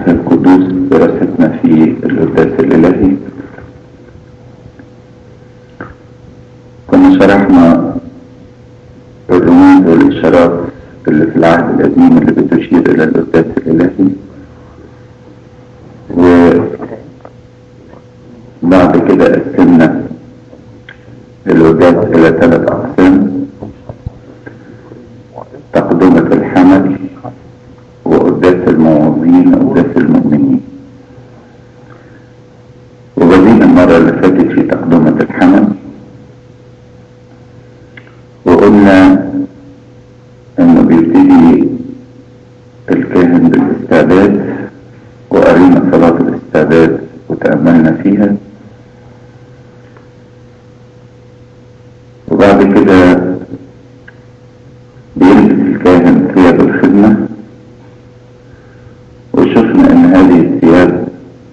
الروح القدوس دراستنا في القداس الإلهي كنا شرحنا الرموز والإشارات اللي في العهد القديم اللي بتشير إلى القداس الإلهي وبعد كده قسمنا القداس إلى ثلاث أقسام تقدمة الحمل وقداس الموعظين وقداس المؤمنين وبدينا المرة اللي فاتت في تقدمة الحمل وقلنا انه بيبتدي الكاهن بالاستعداد وقرينا صلاة الاستعداد وتأملنا فيها وبعد كده بيلبس الكاهن ثياب الخدمة وشفنا ان هذه الثياب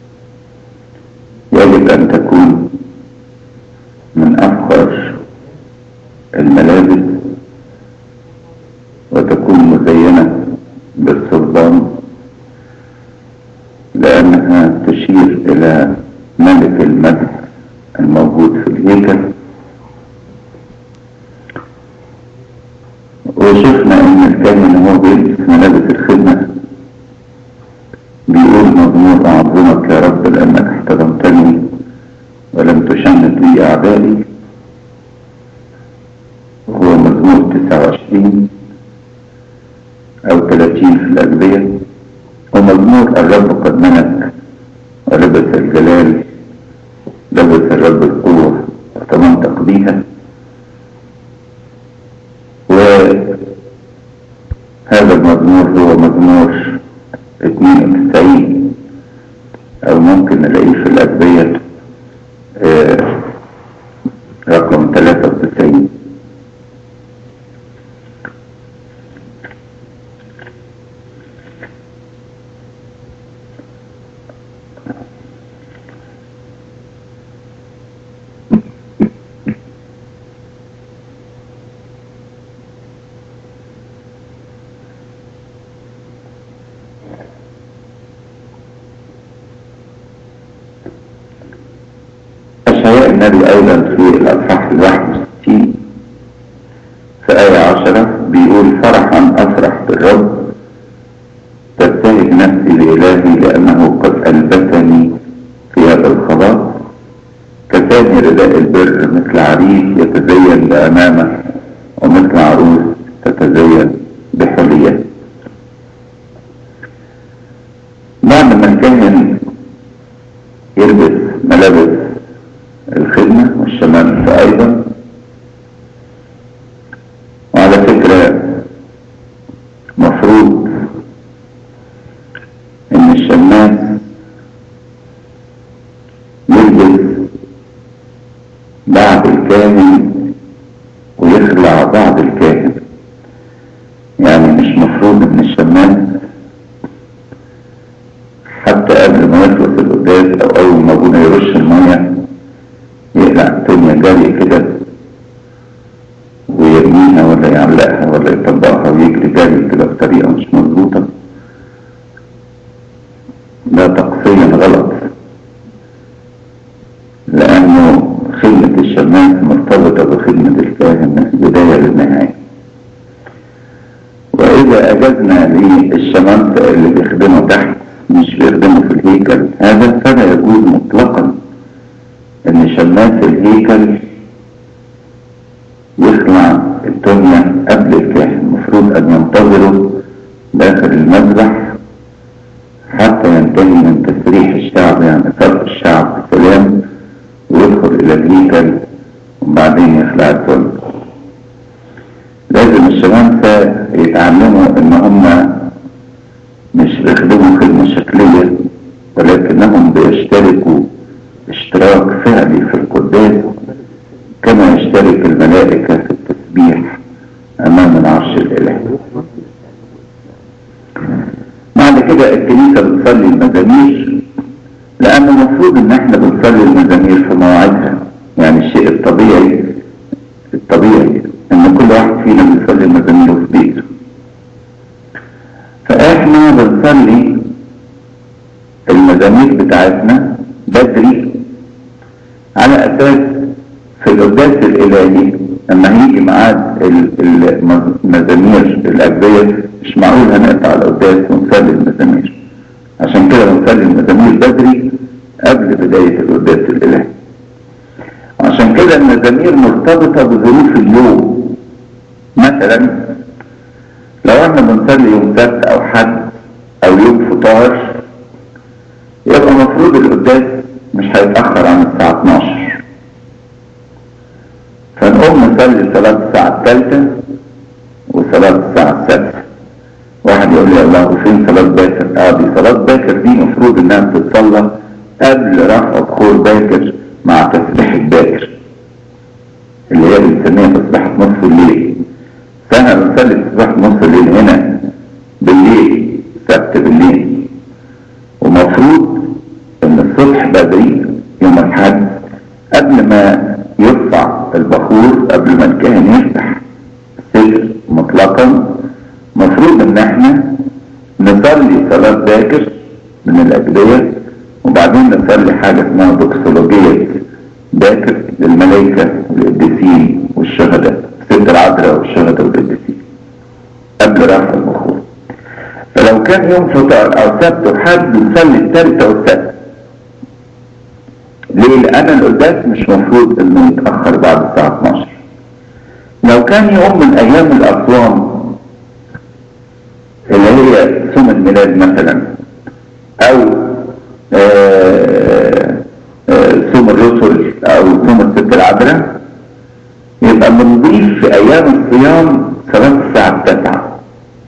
يجب ان تكون من افخر الملابس وتكون مزينة بالصلبان لأنها تشير إلى ملك المجد الموجود في الهيكل وشفنا ان الكاهن هو بيلبس ملابس الخدمة بيقول مضمور أعظمك يا رب لأنك احترمتني ولم تشمت لي أعدائي هو مزمور 29 أو 30 في الأدبية ومزمور الرب قد ملك ولبس الجلال لبس الرب القوة وتمنطق بيها وهذا المزمور هو مزمور 92 أو ممكن نلاقيه في الأدبية آه رقم 93 أشعياء النبي أيضا في الأصحاح الواحد وستين في آية عشرة بيقول فرحا أفرح بالرب تبتهج نفسي بإلهي لأنه قد ألبسني ثياب الخلاص كفاني رداء البر مثل عريس يتزين لأمامه ومثل عروس تتزين بحلية بعد ما الكاهن يلبس ملابس الخدمة والشمال أيضا وعلى فكرة مفروض ان الشماس يلبس بعد الكاهن ويخلع بعض الكاهن يعني مش مفروض ان الشماس حتى قبل ما يخلص القداس او اول ما ابونا يرش الميه يقلع الدنيا جري كده ويرميها ولا يعلقها ولا يطبقها ويجري جري كده بطريقة مش مظبوطة ده تقصيا غلط لأنه خدمة الشماس مرتبطة بخدمة الكاهن من البداية للنهاية وإذا أجزنا للشمامسة اللي بيخدموا تحت مش بيخدموا في الهيكل هذا فلا يجوز مطلقا ان شماس الهيكل يخلع الدنيا قبل الكاهن المفروض ان ينتظروا داخل المذبح حتى ينتهي من تسريح الشعب يعني فرق الشعب بسلام ويدخل الى الهيكل وبعدين يخلع الدنيا لازم الشمامسة يتعلموا ان هم مش بيخدموا خدمة شكلية ولكنهم بيشتركوا اشتراك فعلي في القداس كما يشترك الملائكة في التسبيح أمام العرش الإلهي بعد كده الكنيسة بتصلي المزامير لأن المفروض إن إحنا بنصلي المزامير في مواعيدها يعني الشيء الطبيعي الطبيعي إن كل واحد فينا بيصلي مزاميره في بيته فإحنا بنصلي المزامير بتاعتنا بدري على اساس في القداس الالهي لما هيجي ميعاد المزامير الاجبيه مش معقول هنقطع القداس ونصلي المزامير عشان كده بنصلي المزامير بدري قبل بدايه القداس الالهي عشان كده المزامير مرتبطه بظروف اليوم مثلا لو احنا بنصلي يوم سبت او حد او يوم فطار يبقى المفروض القداس مش هيتأخر عن الساعة 12 فنقوم نصلي صلاة الساعة الثالثة وصلاة الساعة السادسة واحد يقول لي الله فين صلاة باكر؟ اه دي صلاة باكر دي المفروض انها بتتصلى قبل رفع بخور باكر مع تسبيح باكر اللي هي بنسميها تسبيحة نصف الليل فاحنا بنصلي تسبيحة نصف الليل هنا بالليل سبت بالليل ومفروض ان الصبح بدري يوم الحد قبل ما يرفع البخور قبل ما الكاهن يفتح السجن مطلقا مفروض ان احنا نصلي صلاة باكر من الاجبية وبعدين نصلي حاجة اسمها دوكسولوجية باكر للملائكة والقديسين والشهداء ست العذراء والشهداء والقديسين قبل رفع البخور فلو كان يوم فطار او سبت وحد نصلي الثالثة والسادسة ليه؟ لأن القداس مش مفروض إنه يتأخر بعد الساعة 12 لو كان يوم من أيام الأصوام اللي هي صوم الميلاد مثلا أو صوم الرسل أو صوم الست العذراء يبقى بنضيف في أيام الصيام صلاة الساعة التاسعة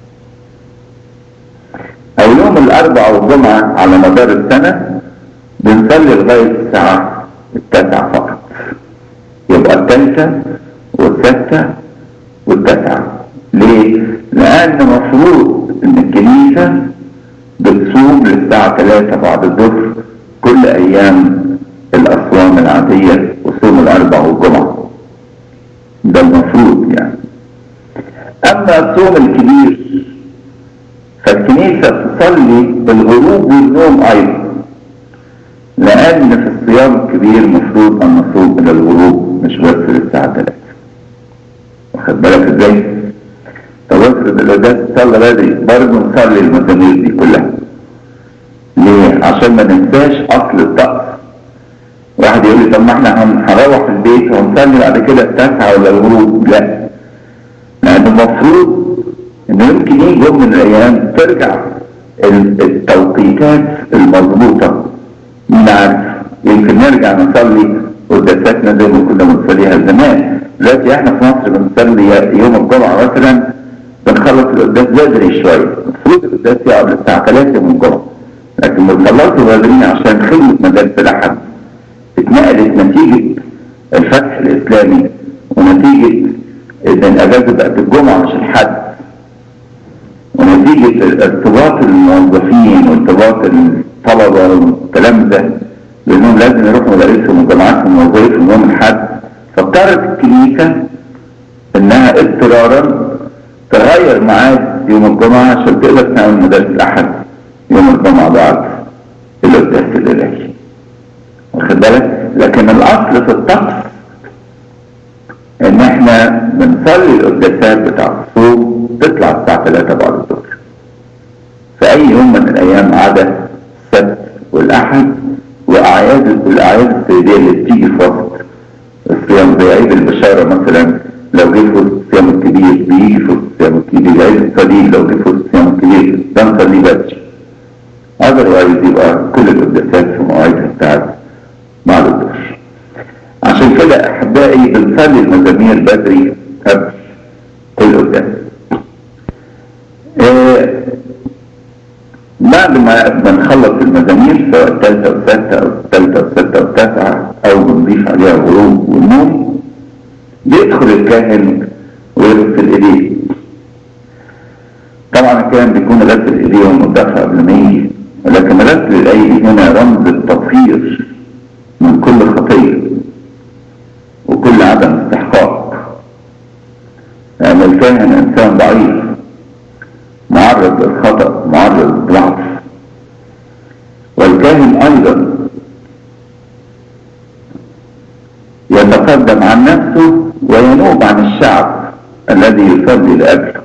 أو يوم الأربعاء والجمعة على مدار السنة بنصلي لغاية الساعة التاسعة فقط يبقى الثالثة والسادسة والتاسعة ليه؟ لأن مفروض إن الكنيسة بتصوم للساعة 3 بعد الظهر كل أيام الأصوام العادية وصوم الأربع والجمعة ده المفروض يعني أما الصوم الكبير فالكنيسة تصلي الغروب والنوم أيضا لأن في الصيام الكبير مفروض أن نصوم إلى الغروب مش بس للساعة 3 واخد بالك ازاي؟ طب افرض القداس صلى بدري برضه نصلي المزامير دي كلها ليه؟ عشان ما ننساش أصل الطقس واحد يقول لي طب ما احنا هنروح البيت ونصلي بعد كده التاسعة ولا الغروب لا لأن المفروض إن يمكن يجي يوم من الأيام ترجع التوقيتات المظبوطة مين عارف يمكن نرجع نصلي قداساتنا زي ما كنا بنصليها زمان دلوقتي احنا في مصر بنصلي يوم الجمعة مثلا بنخلص القداس بدري شوية المفروض القداس يقع قبل الساعة 3 يوم الجمعة لكن بنخلصه بدري عشان خدمة مدارس الأحد اتنقلت نتيجة الفتح الإسلامي ونتيجة إن الأجازة بقت الجمعة مش الحد ونتيجة ارتباط الموظفين وارتباط الطلبة والكلام ده لأنهم لازم يروحوا مدارسهم وجامعاتهم ووظائفهم يوم الحد فاضطرت الكنيسة إنها اضطرارا تغير ميعاد يوم الجمعة عشان تقدر تعمل مدارس الأحد يوم الجمعة بعد القداس الإلهي واخد بالك؟ لكن الأصل في الطقس إن إحنا بنصلي القداسات بتاع الصوم تطلع الساعة 3 بعد الظهر في أي يوم من الأيام عدا السبت والأحد وأعياد الأعياد السيدية اللي بتيجي في وسط الصيام زي عيد البشارة مثلا لو جه في وسط الصيام الكبير بيجي في وسط الصيام الكبير عيد الصليب لو جه في وسط الصيام الكبير ده نصليه بدري أذروايز يبقى كل القداسات في مواعيدها بتاعت بعد الظهر عشان كده أحبائي بنصلي المزامير بدري قبل كل قداس إيه بعد ما بنخلص المزامير سواء الثالثة والسادسة أو الثالثة والسادسة والتاسعة أو بنضيف عليها الغروب والنوم بيدخل الكاهن ويغسل إيديه طبعا الكاهن بيكون غسل إيديه ومدافع قبل ما يجي ولكن غسل الأيدي هنا رمز التطهير من كل خطية وكل عدم استحقاق لأن الكاهن إنسان ضعيف معرض للخطأ معرض للضعف والكاهن ايضا يتقدم عن نفسه وينوب عن الشعب الذي يصلي لاجله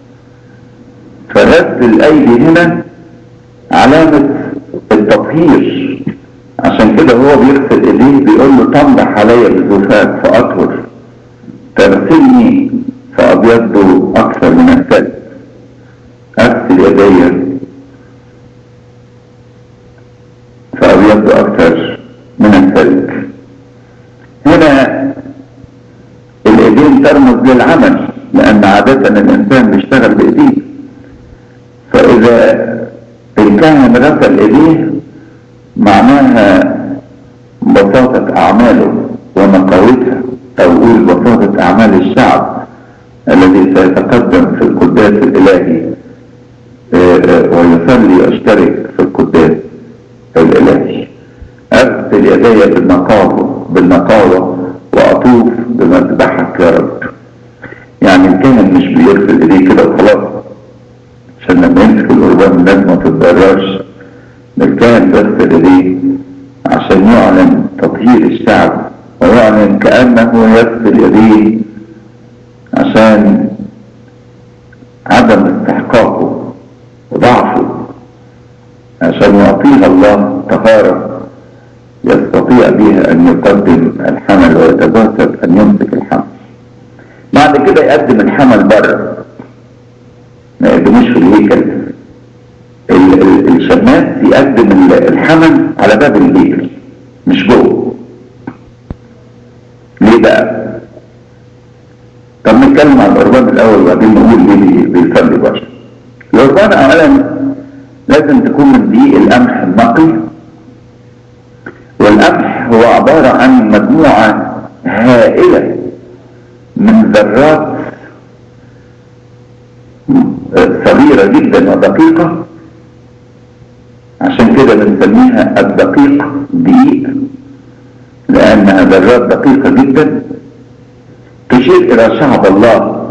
فغسل الايدي هنا علامة التطهير عشان كده هو بيغسل ايديه بيقول له تنضح علي بزفاف فاطهر تغسلني فابيض اكثر من الثلج اغسل يدي فابيض اكثر من الثلج هنا الايدين ترمز للعمل لان عادة الانسان بيشتغل بايديه فاذا الكاهن غسل ايديه معناها بساطة اعماله ونقاوتها او اقول بساطة اعمال الشعب الذي سيتقدم في القداس الالهي ويصلي ويشترك في القداس الالهي اغسل يدي بالنقاوة بالنقاوة واطوف بمذبحك يا رب يعني الكاهن مش بيغسل ايديه كده وخلاص عشان لما يمسك القربان الناس ما تتضررش الكاهن بيغسل ايديه عشان يعلن تطهير الشعب ويعلن كأنه يغسل يديه عشان عدم استحقاقه وضعفه عشان يعطيها الله طهارة يستطيع بها ان يقدم الحمل ويتباسل ان يمسك الحمل بعد كده يقدم الحمل بره ما يقدموش في الهيكل الشماس يقدم الحمل على باب الهيكل مش جوه ليه بقى طب نتكلم عن القربان الاول وبعدين نقول ليه بيصلي بره القربان اولا لازم تكون من دقيق القمح النقي والقمح هو عبارة عن مجموعة هائلة من ذرات صغيرة جدا ودقيقة عشان كده بنسميها الدقيق دقيق لأنها ذرات دقيقة جدا تشير إلى شعب الله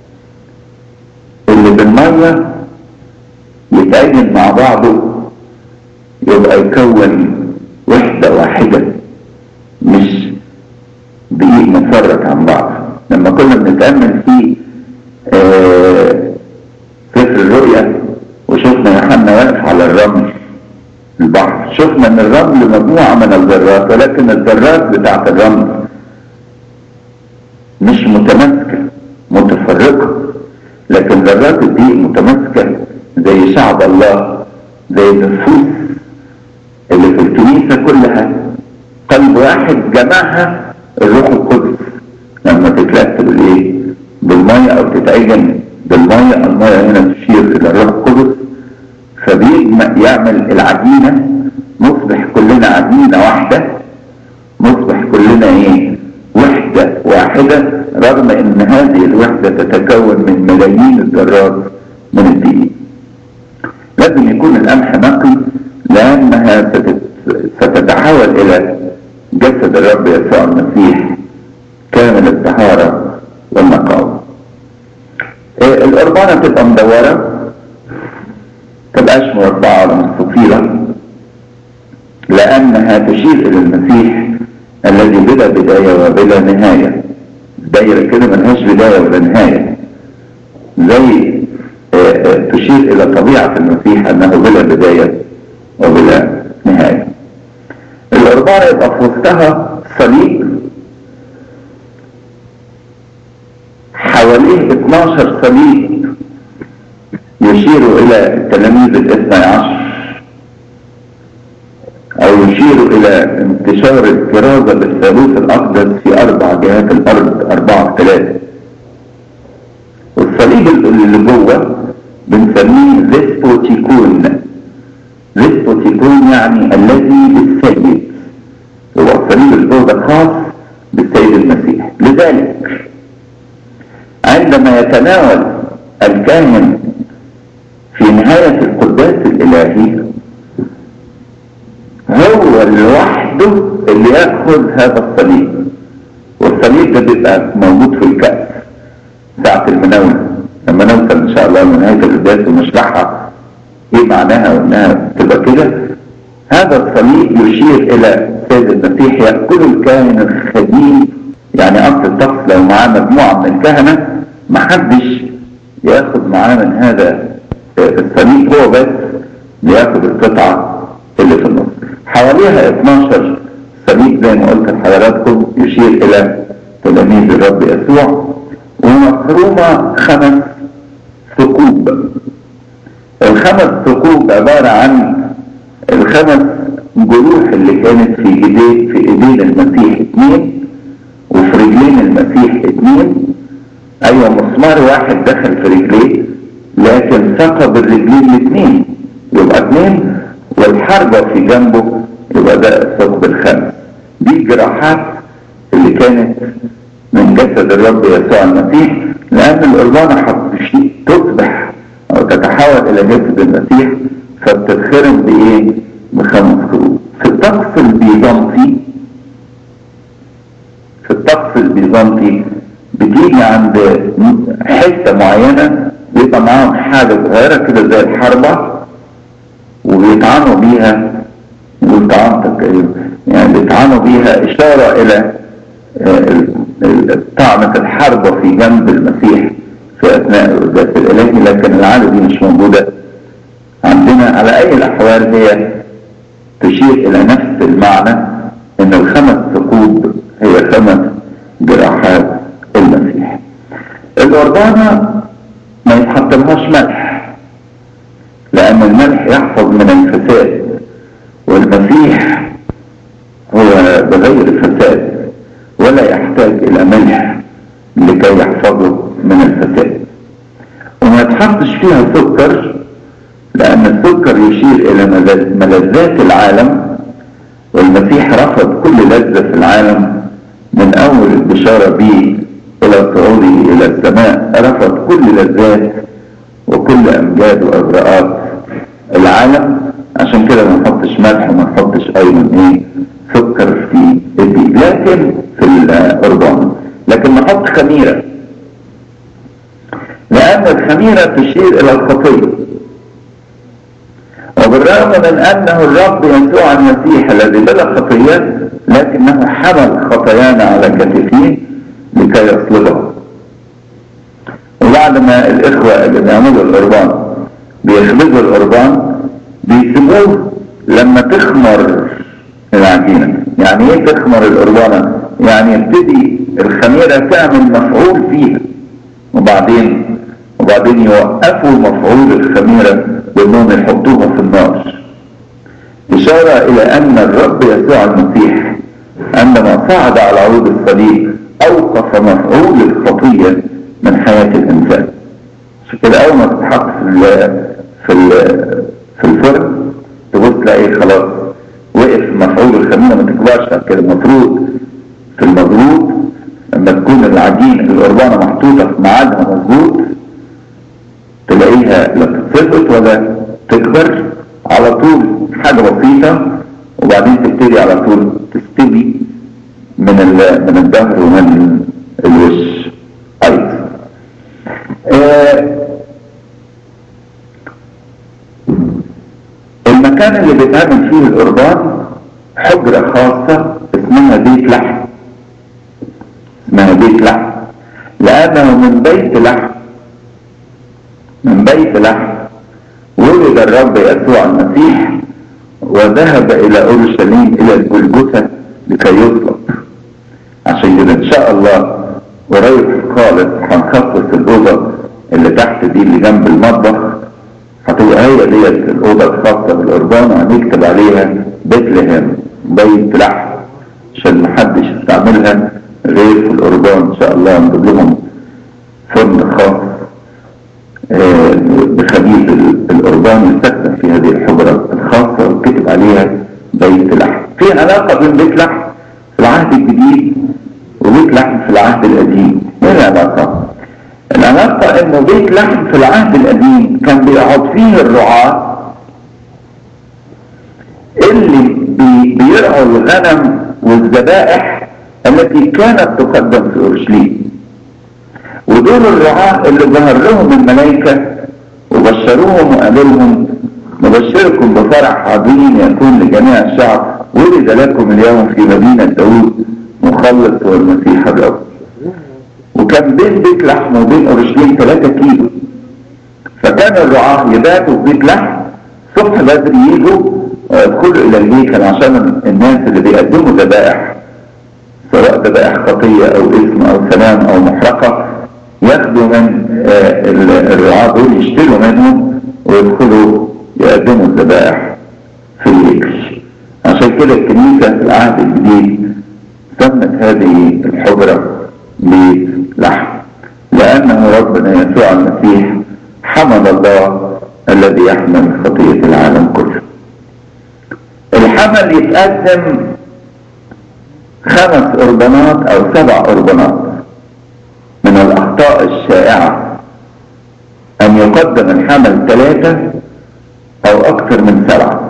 اللي بالمية يتعجن مع بعضه يبقى يكون وحدة واحدة مش دقيق مفرق عن بعض لما كنا بنتأمل في آه سفر الرؤيا وشفنا يوحنا واقف على الرمل البحر شفنا ان الرمل مجموعة من الذرات ولكن الذرات بتاعت الرمل مش متماسكة متفرقة لكن ذرات الدقيق متماسكة زي شعب الله زي النفوس اللي في الكنيسة كلها قلب واحد جمعها الروح القدس لما تترتب الايه بالمية او تتعجن بالمية المية هنا تشير الى الروح القدس فبيعمل العجينة نصبح كلنا عجينة واحدة نصبح كلنا ايه وحدة واحدة رغم ان هذه الوحدة تتكون من ملايين الذرات من الدقيق لازم يكون القمح نقي لانها ستتحول الى جسد الرب يسوع المسيح كامل الطهارة والنقاوة القربانة تبقى مدورة تبقاش مربعة ولا مستطيلة لأنها تشير إلى المسيح الذي بلا بداية وبلا نهاية دايرة كده ملهاش بداية ولا نهاية زي تشير إلى طبيعة المسيح أنه بلا بداية وبلا نهاية القربانة يبقى في وسطها صليب حواليه 12 صليب يشير الى التلاميذ الاثنى عشر او يشير الى انتشار الكرازة للثالوث الاقدس في اربع جهات الارض اربعة ثلاثة والصليب اللي جوه بنسميه ليسبوتيكون ليسبوتيكون يعني الذي بالسيد هو الصليب اللي جوه ده خاص بالسيد المسيح لذلك عندما يتناول الكاهن في نهاية القداس الإلهي هو لوحده اللي يأخذ هذا الصليب والصليب ده بيبقى موجود في الكأس ساعة المناولة لما نوصل إن شاء الله لنهاية القداس ونشرحها إيه معناها وإنها تبقى كده هذا الصليب يشير الى سيد المسيح يأكل الكاهن الخبيث يعني اصل الطقس لو معاه مجموعة من الكهنة محدش ياخد معاه من هذا الصليب هو بس بياخد القطعة اللي في النص حواليها 12 صليب زي ما قلت لحضراتكم يشير الى تلاميذ الرب يسوع ومخرومة خمس ثقوب الخمس ثقوب عبارة عن الخمس جروح اللي كانت في ايديه في ايدين المسيح اثنين وفي رجلين المسيح اثنين ايوه مسمار واحد دخل في رجليه لكن ثقب الرجلين الاثنين يبقى اثنين والحربة في جنبه يبقى ده الثقب الخامس دي الجراحات اللي كانت من جسد الرب يسوع المسيح لان القربانة تصبح او تتحول الى جسد المسيح فبتتخرم بايه بخمس خروج في الطقس البيزنطي في الطقس البيزنطي بتيجي عند حتة معينة بيبقى معاهم حاجة صغيرة كده زي الحربة وبيطعنوا بيها والطعنتك يعني بيطعنوا بيها إشارة إلى طعنة الحربة في جنب المسيح في أثناء القداس الإلهي لكن العادة دي مش موجودة عندنا على أي الأحوال هي تشير إلى نفس المعنى إن الخمس ثقوب هي خمس جراحات المسيح الأردانة ما يتحطلهاش ملح لأن الملح يحفظ من الفساد والمسيح هو بغير فساد ولا يحتاج إلى ملح لكي يحفظه من الفساد وما يتحطش فيها سكر لأن السكر يشير إلى ملذات العالم والمسيح رفض كل لذة في العالم من أول البشارة به إلى صعوده إلى السماء رفض كل لذات وكل أمجاد وأغراءات العالم عشان كده ما نحطش ملح وما نحطش أيضا إيه سكر في الدين لكن في القربان لكن نحط خميرة لأن الخميرة تشير إلى الخطية وبالرغم من أنه الرب يسوع المسيح الذي بلا خطيات لكنه حمل خطايانا على كتفيه لكي يصلبه وبعد ما الإخوة اللي بيعملوا القربان بيخبزوا القربان بيسيبوه لما تخمر العجينة يعني ايه تخمر القربانة يعني يبتدي الخميرة تعمل مفعول فيها وبعدين وبعدين يوقفوا مفعول الخميرة بانهم يحطوها في النار اشارة الى ان الرب يسوع المسيح عندما صعد على عود الصليب اوقف مفعول الخطية من حياة الانسان عشان كده اول ما تتحط في ال في ال في الفرن تبص تلاقي خلاص وقف مفعول الخميره ما تكبرش كده المفروض في المضغوط لما تكون العجين القربانه محطوطه في ميعادها مظبوط تلاقيها لا تتسقط ولا تكبر على طول حاجه بسيطه وبعدين تبتدي على طول تستوي من من الظهر ومن الوش ايضا آه المكان اللي بيتعمل فيه القربان حجرة خاصة اسمها بيت لحم اسمها بيت لحم لأنه من بيت لحم من بيت لحم ولد الرب يسوع المسيح وذهب إلى أورشليم إلى الجلجثة لكي يطلب عشان كده إن شاء الله قريب خالص هنخصص الأوضة اللي تحت دي اللي جنب المطبخ هتبقى هي ديت الأوضة الخاصة بالقربان وهنكتب عليها بيتلهام بيت لحم عشان محدش يستعملها غير في القربان إن شاء الله نجيب لهم فرن خاص آه بخبيث القربان يستخدم في هذه الحجرة الخاصة وكتب عليها بيت لحم في علاقة بين بيت لحم في العهد الجديد وبيت لحم في العهد القديم ايه العلاقة؟ العلاقة انه بيت لحم في العهد القديم كان بيقعد فيه الرعاة اللي بي بيرعوا الغنم والذبائح التي كانت تقدم في اورشليم ودول الرعاة اللي ظهر لهم الملائكة وبشروهم وقالوا لهم نبشركم بفرح عظيم يكون لجميع الشعب ولد لكم اليوم في مدينة داوود مخلص والمسيح الرب وكان بين بيت لحم وبين اورشليم 3 كيلو فكان الرعاة يباتوا في بيت لحم صبح بدري يجوا ويدخلوا الى الهيكل عشان الناس اللي بيقدموا ذبائح سواء ذبائح خطية او اسم او سلام او محرقة ياخدوا من الرعاة دول يشتروا منهم ويدخلوا يقدموا الذبائح في الهيكل عشان كده الكنيسة في العهد الجديد سمت هذه الحجرة بيت لحم لأنه ربنا يسوع المسيح حمد الله الذي يحمل خطية العالم كله الحمل يتقدم خمس أربانات أو سبع أربانات من الأخطاء الشائعة أن يقدم الحمل ثلاثة أو أكثر من سبعة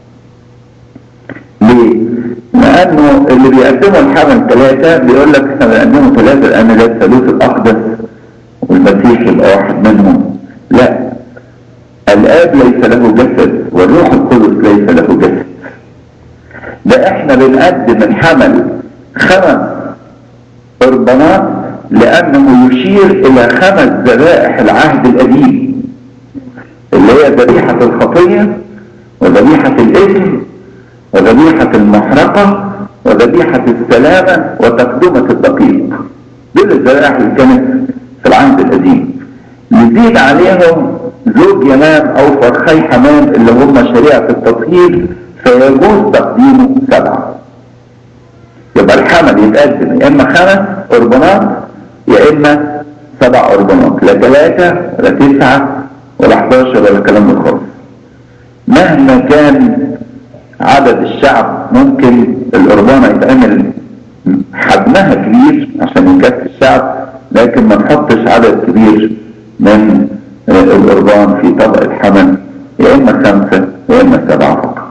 ليه؟ لأنه اللي بيقدموا الحمل ثلاثة بيقول لك احنا بنقدمه ثلاثة لأن ده الثالوث الأقدس والمسيح يبقى واحد منهم لا الآب ليس له جسد والروح القدس ليس له جسد ده احنا بنقدم الحمل خمس قربانات لأنه يشير إلى خمس ذبائح العهد القديم اللي هي ذبيحة الخطية وذبيحة الإثم وذبيحة المحرقة وذبيحة السلامة وتقدمة الدقيق دول الذبائح اللي كانت في العهد القديم نزيد عليهم زوج يمام او فرخي حمام اللي هم شريعة التطهير فيجوز تقديمه سبعة يبقى الحمل يتقدم يا اما خمس قربانات يا اما سبع قربانات لا ثلاثة ولا تسعة ولا 11 ولا الكلام ده خالص مهما كان عدد الشعب ممكن القربانة يتعمل حجمها كبير عشان يكفي الشعب لكن ما نحطش عدد كبير من القربان في طبق الحمل يا اما خمسة يا اما سبعة فقط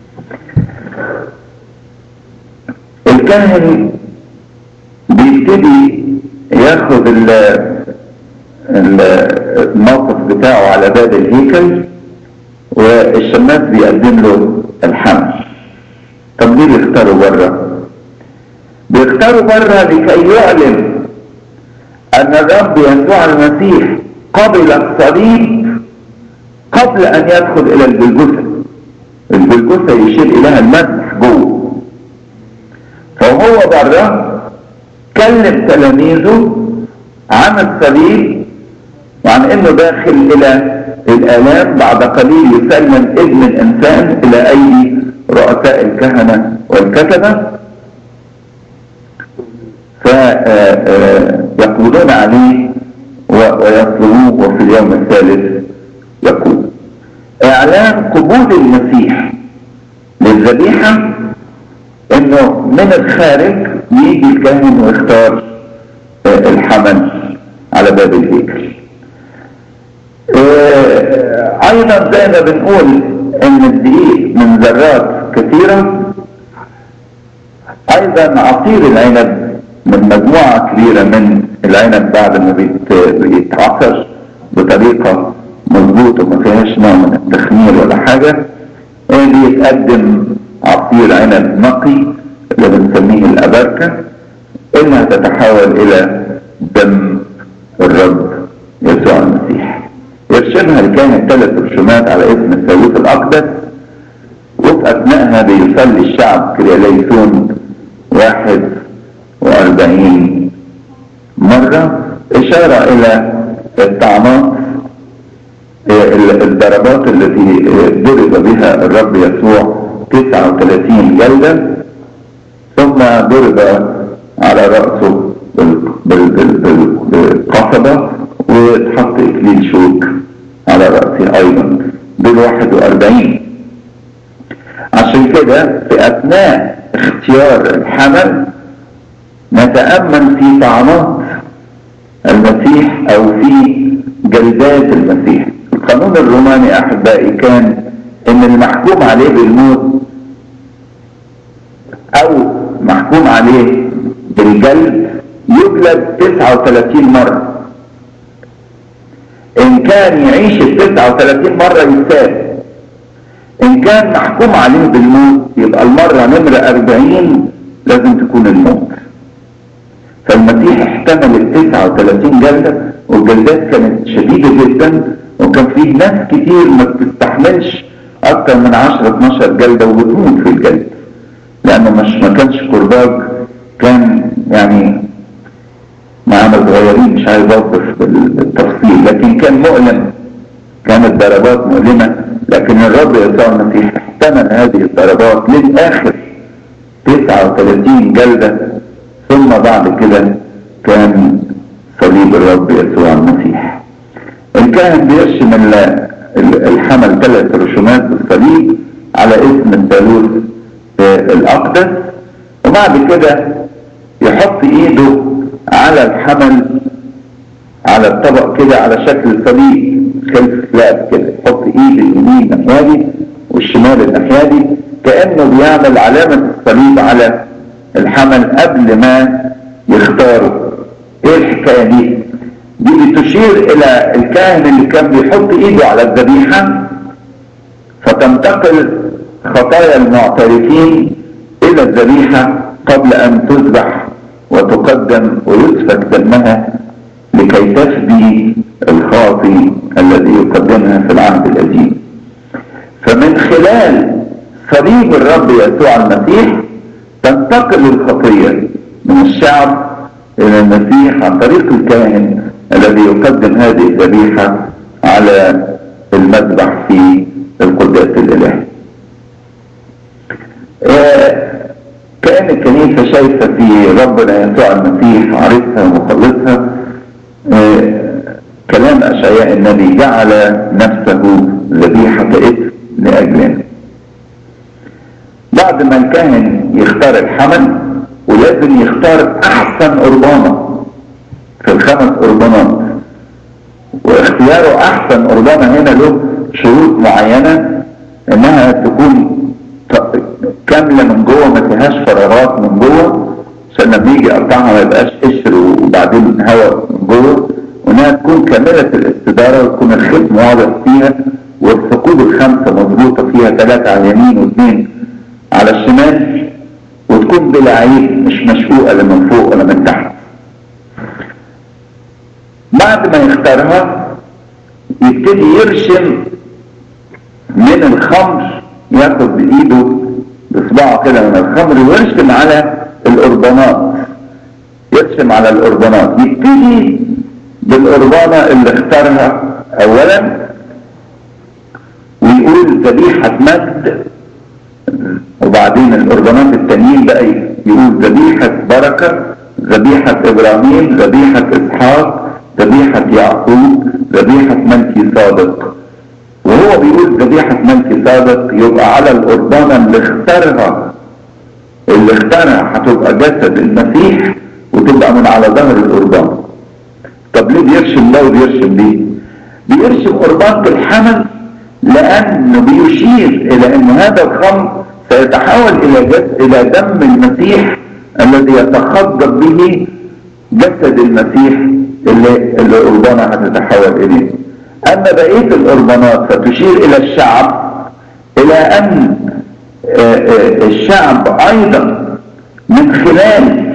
الكاهن بيبتدي ياخد الموقف بتاعه على باب الهيكل والشماس بيقدم له الحمل طب ليه بيختاروا بره بيختاروا بره لكي يعلن ان الرب يسوع المسيح قبل الصليب قبل ان يدخل الى الجلجثة الجلجثة يشير اليها المسح جوه فهو بره كلم تلاميذه عن الصليب وعن انه داخل الى الالام بعد قليل يسلم ابن الانسان الى ايدي رؤساء الكهنة والكتبة فيقبضون عليه ويطلبوه وفي اليوم الثالث يقول اعلان قبول المسيح للذبيحة انه من الخارج يجي الكاهن ويختار الحمل على باب الهيكل ايضا زي ما بنقول ان الدقيق من ذرات كثيرة ايضا عصير العنب من مجموعة كبيرة من العنب بعد ما بيتعصر بطريقة مظبوطة وما فيهاش نوع من التخمير ولا حاجة بيتقدم عصير عنب نقي اللي بنسميه الأبركة إنها تتحول إلى دم الرب يسوع المسيح يرشمها لكان ثلاث رسومات على اسم الثالوث الأقدس وفي أثناءها بيصلي الشعب كرياليسون واحد وأربعين مرة إشارة إلى الطعنات الضربات التي ضرب بها الرب يسوع 39 جلدة ثم ضرب على رأسه بالقصبة واتحط إكليل شوك على رأسه أيضا دول 41 عشان كده في أثناء اختيار الحمل نتأمل في طعنات المسيح أو في جلدات المسيح القانون الروماني أحبائي كان إن المحكوم عليه بالموت أو محكوم عليه بالجلد يجلد 39 مرة إن كان يعيش ال 39 مرة يساب ان كان محكوم عليه بالموت يبقى المرة نمرة اربعين لازم تكون الموت فالمسيح احتمل ال 39 جلدة والجلدات كانت شديدة جدا وكان فيه ناس كتير ما بتستحملش اكتر من 10 12 جلدة وبتموت في الجلد لانه مش ما كانش كرباج كان يعني معانا صغيرين مش عايز اوصف بالتفصيل لكن كان مؤلم كانت ضربات مؤلمة لكن الرب يسوع المسيح احتمل هذه الضربات للآخر 39 جلدة ثم بعد كده كان صليب الرب يسوع المسيح الكاهن بيرسم الحمل ثلاث رسومات بالصليب على اسم الثالوث الأقدس وبعد كده يحط ايده على الحمل على الطبق كده على شكل صليب خلف سلاب كده يحط ايد اليمين الناحيه دي والشمال الناحيه دي كانه بيعمل علامه الصليب على الحمل قبل ما يختاره ايه الحكايه دي دي بتشير الى الكاهن اللي كان بيحط ايده على الذبيحه فتنتقل خطايا المعترفين الى الذبيحه قبل ان تذبح وتقدم ويسفك دمها لكي تفدي الخاطي الذي يقدمها في العهد القديم فمن خلال صليب الرب يسوع المسيح تنتقل الخطية من الشعب إلى المسيح عن طريق الكاهن الذي يقدم هذه الذبيحة على المذبح في القداس الإلهي كأن الكنيسة شايفة في ربنا يسوع المسيح عرفها ومخلصها كلام أشعياء النبي جعل نفسه ذبيحة إثم لأجلنا بعد ما الكاهن يختار الحمل ولازم يختار أحسن قربانة في الخمس قربانات واختياره أحسن قربانة هنا له شروط معينة إنها تكون كاملة من جوه ما فيهاش فراغات من جوه عشان لما يجي يقطعها ما يبقاش قشر وبعدين هواء من جوه وانها تكون كاملة الاستدارة ويكون الختم واضح فيها والثقوب الخمسة مظبوطة فيها ثلاثة على اليمين واثنين على الشمال وتكون بلا عيب مش مشقوقة لا من فوق ولا من تحت بعد ما يختارها يبتدي يرشم من الخمر ياخد بايده بصباعه كده من الخمر ويرسم على القربانات يرسم على القربانات يبتدي بالقربانة اللي اختارها اولا ويقول ذبيحة مجد وبعدين القربانات التانيين بقى يقول ذبيحة بركة ذبيحة ابراهيم ذبيحة اسحاق ذبيحة يعقوب ذبيحة ملكي صادق وهو بيقول ذبيحة ملكي صادق يبقى على القربانة اللي اختارها اللي اختارها هتبقى جسد المسيح وتبقى من على ظهر القربان طب ليه بيرشم ده وبيرشم دي بيرشم قربانة الحمل لانه بيشير الى ان هذا الخمر سيتحول الى جسد الى دم المسيح الذي يتخضب به جسد المسيح اللي اللي القربانة هتتحول اليه اما بقية القربانات فتشير الى الشعب الى ان الشعب ايضا من خلال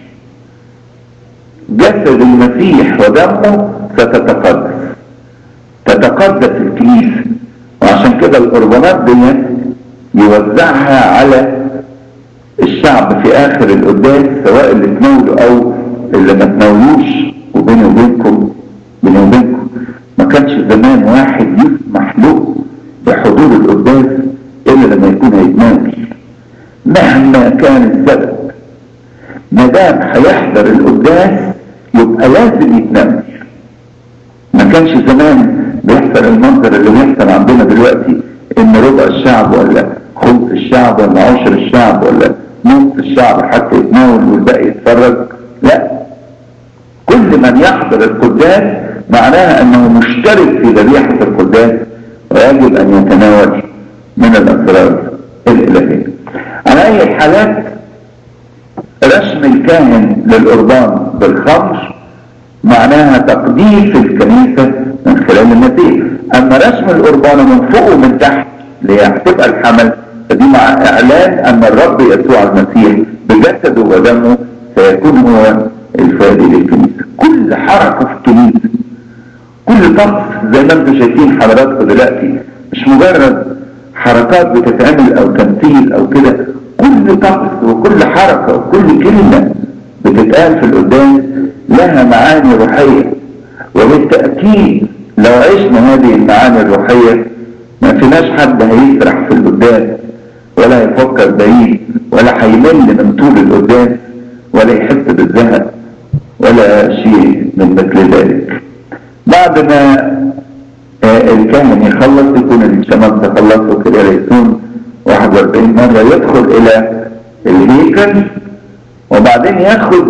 جسد المسيح ودمه ستتقدس تتقدس الكنيسة وعشان كده القربانات دي يوزعها على الشعب في اخر القداس سواء اللي تناولوا او اللي ما تناولوش وبيني وبينكم بيني وبينكم ما كانش زمان واحد يسمح له بحضور القداس الا لما يكون هيتناول مهما كان السبب ما دام هيحضر القداس يبقى لازم يتناول ما كانش زمان بيحصل المنظر اللي بيحصل عندنا دلوقتي ان ربع الشعب ولا خمس الشعب ولا عشر الشعب ولا نص الشعب حتى يتناول والباقي يتفرج لا كل من يحضر القداس معناها انه مشترك في ذبيحة القداس ويجب ان يتناول من الاسرار الالهية على اي الحالات رسم الكاهن للقربان بالخمر معناها تقديس الكنيسة من خلال المسيح اما رسم القربان من فوق ومن تحت اللي هي هتبقى الحمل فدي مع اعلان ان الرب يسوع المسيح بجسده ودمه سيكون هو الفادي للكنيسه كل حركه في الكنيسه كل طقس زي ما انتم شايفين حضراتكم دلوقتي مش مجرد حركات بتتعمل او تمثيل او كده كل طقس وكل حركه وكل كلمه بتتقال في القداس لها معاني روحيه وبالتاكيد لو عشنا هذه المعاني الروحيه ما فيناش حد هيسرح في القداس ولا هيفكر بعيد ولا هيمل من طول القداس ولا يحس بالزهق ولا شيء من مثل ذلك بعد ما الكاهن يخلص يكون الشمس خلصوا كده يكون 41 مرة يدخل الى الهيكل وبعدين ياخد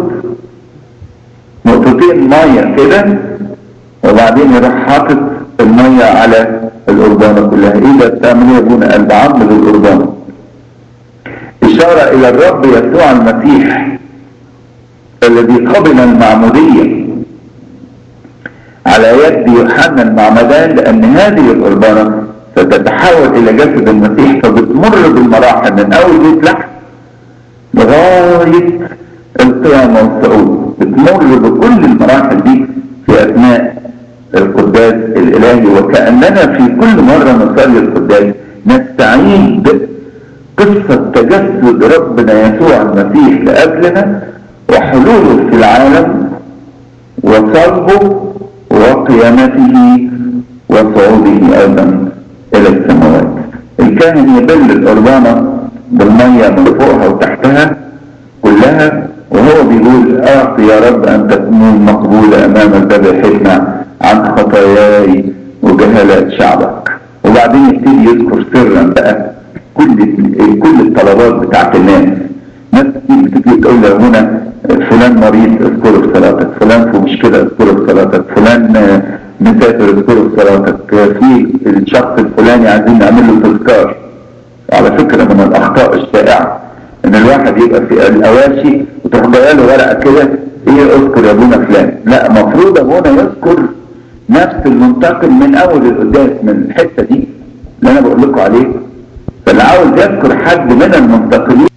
نقطتين مية كده وبعدين يروح حاطط المية على الأرضانة كلها ايه ده بتعمل ايه يا ابونا قلب عظم للأرضانة إشارة إلى الرب يسوع المسيح الذي قبل المعمودية على يد يوحنا المعمدان لأن هذه الأربانة ستتحول إلى جسد المسيح فبتمر بالمراحل من أول بيت لحم لغاية القيامة والصعود بتمر بكل المراحل دي في أثناء القداس الإلهي وكأننا في كل مرة نصلي القداس نستعيد قصة تجسد ربنا يسوع المسيح لأجلنا وحلوله في العالم وصلبه وقيامته وصعوده أيضا إلى السماوات الكاهن يبل الأربانة بالمية من فوقها وتحتها كلها وهو بيقول أعطي يا رب أن تكون مقبولة أمام الذبيحتنا عن خطاياي وجهالات شعبك وبعدين يبتدي يذكر سرا بقى كل كل الطلبات بتاعت الناس ناس كتير بتيجي تقول له هنا فلان مريض اذكره في صلاتك فلان في مشكلة اذكره في صلاتك فلان مسافر اذكره في صلاتك في الشخص الفلاني عايزين نعمل له تذكار على فكرة من الأخطاء الشائعة إن الواحد يبقى في الأواشي وتروح جايه له ورقة كده إيه اذكر يا أبونا فلان لا المفروض أبونا يذكر نفس المنتقل من أول القداس من الحتة دي اللي أنا بقول لكم عليه فاللي عاوز يذكر حد من المنتقلين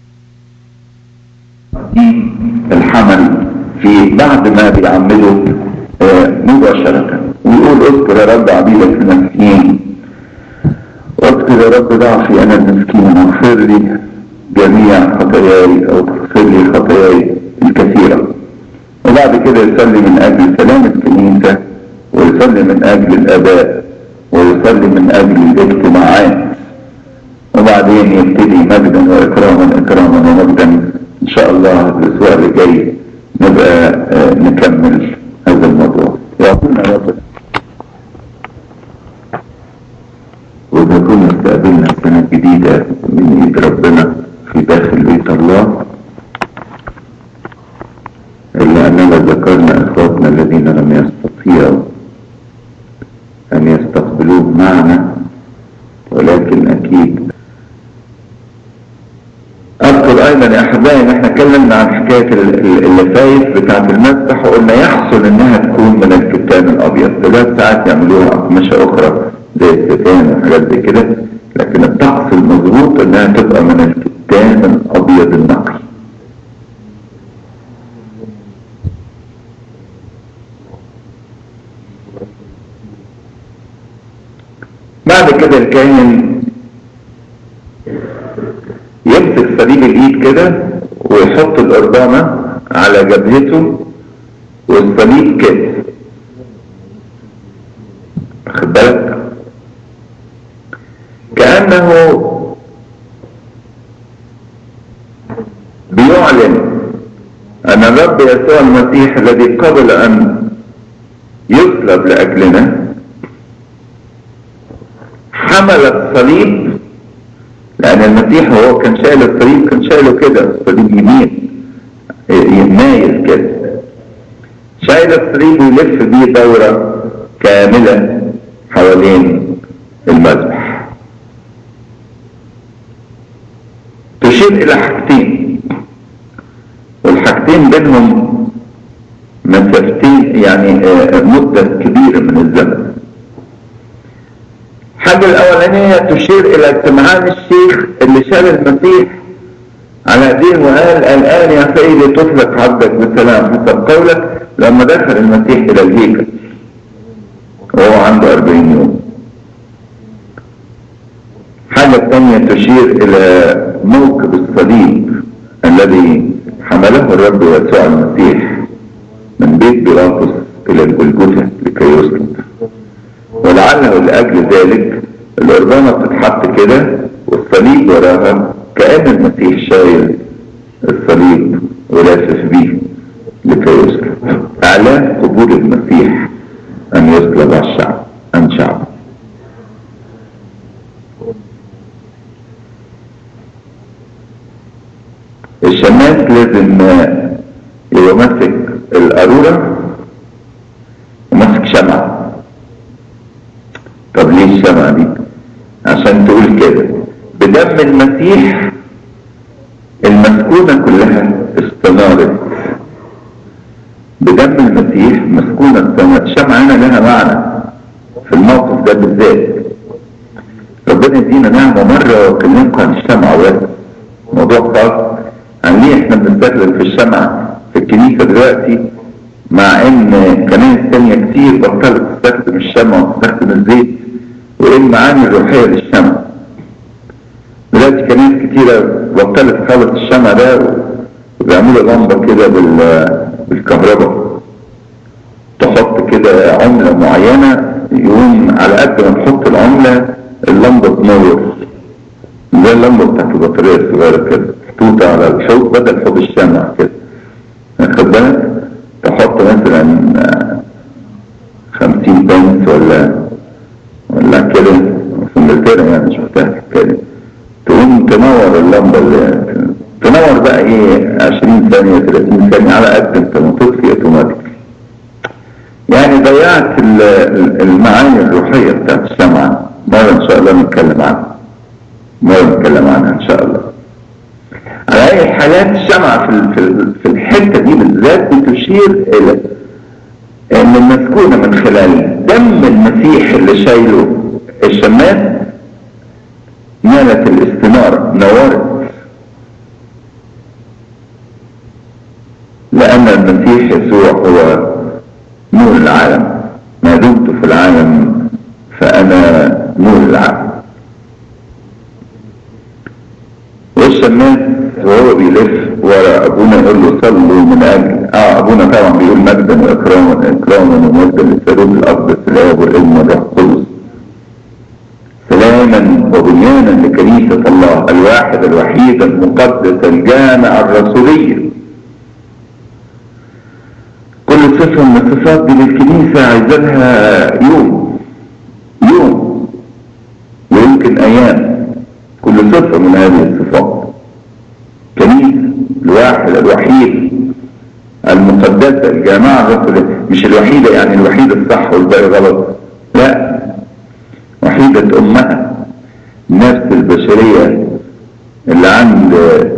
الحمل في بعد ما بيعمله مباشرة ويقول اذكر يا رب عبيدك المسكين واذكر يا رب ضعفي انا المسكين واغفر لي جميع خطاياي او تغفر لي خطاياي الكثيرة وبعد كده يصلي من اجل سلام الكنيسة ويصلي من اجل الاباء ويصلي من اجل الاجتماعات وبعدين يبتدي مجدا واكراما اكراما ومجدا ان شاء الله الاسبوع اللي جاي نبقى آه نكمل هذا الموضوع يعطينا رب واذا كنا استقبلنا سنة جديدة من ايد ربنا في داخل بيت الله الا اننا ذكرنا اخواتنا الذين لم يستطيعوا ان يستقبلوه معنا ولكن اكيد اذكر ايضا يا احبائي ان احنا اتكلمنا عن حكايه اللفايف بتاعه المسبح وقلنا يحصل انها تكون من الكتان الابيض دلوقتي ساعات يعملوها اقمشه اخرى زي الستان وحاجات زي كده لكن الطقس المظبوط انها تبقى من الكتان الابيض النقي بعد كده الكاهن يمسك صليب الايد كده ويحط القربانة على جبهته والصليب كده واخد بالك كأنه بيعلن أن الرب يسوع المسيح الذي قبل أن يصلب لأجلنا حمل الصليب لأن المسيح وهو كان شايل الصليب كان شايله كده الصليب يمين مايل كده شايل الصليب ويلف بيه دورة كاملة حوالين المذبح تشير إلى حاجتين والحاجتين بينهم مسافتين يعني مدة كبيرة من الزمن حاجة الحاجة الأولانية تشير إلى اجتماعان الشيخ اللي شال المسيح على دين وقال الآن يا سيدي تطلق عبدك بسلام حسب قولك لما دخل المسيح إلى الهيكل وهو عنده 40 يوم حاجة تانية تشير إلى موكب الصليب الذي حمله الرب يسوع المسيح من بيت بيلاطس إلى الجلجثة لكي يسلم ولعله لأجل ذلك الأرضانة بتتحط كده والصليب وراها كأن المسيح شايل الصليب ولافف بيه لكي يسلم إعلان قبول المسيح أن يسلب الشعب عن شعب الشماس لازم يبقى ماسك القارورة وماسك شمعة طب ليه الشمعة دي عشان تقول كده بدم المسيح المسكونة كلها استنارت بدم المسيح مسكونة استنارت الشمعة هنا لها معنى في الموقف ده بالذات ربنا يدينا نعمة مرة وكلمكم عن الشمعة بس موضوع خاص عن ليه احنا بنستخدم في الشمع في الكنيسة دلوقتي مع ان كنائس تانية كتير بطلت تستخدم الشمع وتستخدم الزيت وايه المعاني الروحية للشمع دلوقتي كنائس كتيرة بطلت خالص الشمع ده وبيعملوا لمبة كده بالكهرباء تحط كده عملة معينة يقوم على قد ما تحط العملة اللمبة تنور زي اللمبة بتاعت البطارية الصغيرة كده محطوطة على الحوض بدل حوض الشمع كده خد بالك تحط مثلا خمسين بنس ولا ولا كده في انجلترا يعني شفتها كده تقوم تنور اللمبة اللي تنور بقى ايه 20 ثانية 30 ثانية على قد انت ما تطفي اوتوماتيك يعني ضيعت المعاني الروحية بتاعت الشمعة مرة ان شاء الله نتكلم عنها مرة نتكلم عنها ان شاء الله على اي الحالات الشمعة في في الحتة دي بالذات بتشير الى ان المسكونة من خلال دم المسيح اللي شايله الشماس نالت الاستنارة نورت لان المسيح يسوع هو نور العالم ما دمت في العالم فانا نور العالم والشماس وهو بيلف ورا ابونا يقول له صلوا من اجل اه ابونا طبعا بيقول مجدا واكراما اكراما ومجدا للثالوث الاب الاب والابن والروح القدس سلاما وبنيانا لكنيسة الله الواحد الوحيد المقدس الجامع الرسولية كل صفة من الصفات دي للكنيسة عايزة لها يوم يوم ويمكن ايام كل صفة من هذه الصفات كنيسة الواحد الوحيد المقدسة الجماعة الرسولية مش الوحيدة يعني الوحيدة الصح والباقي غلط لا وحيدة أمها النفس البشرية اللي عند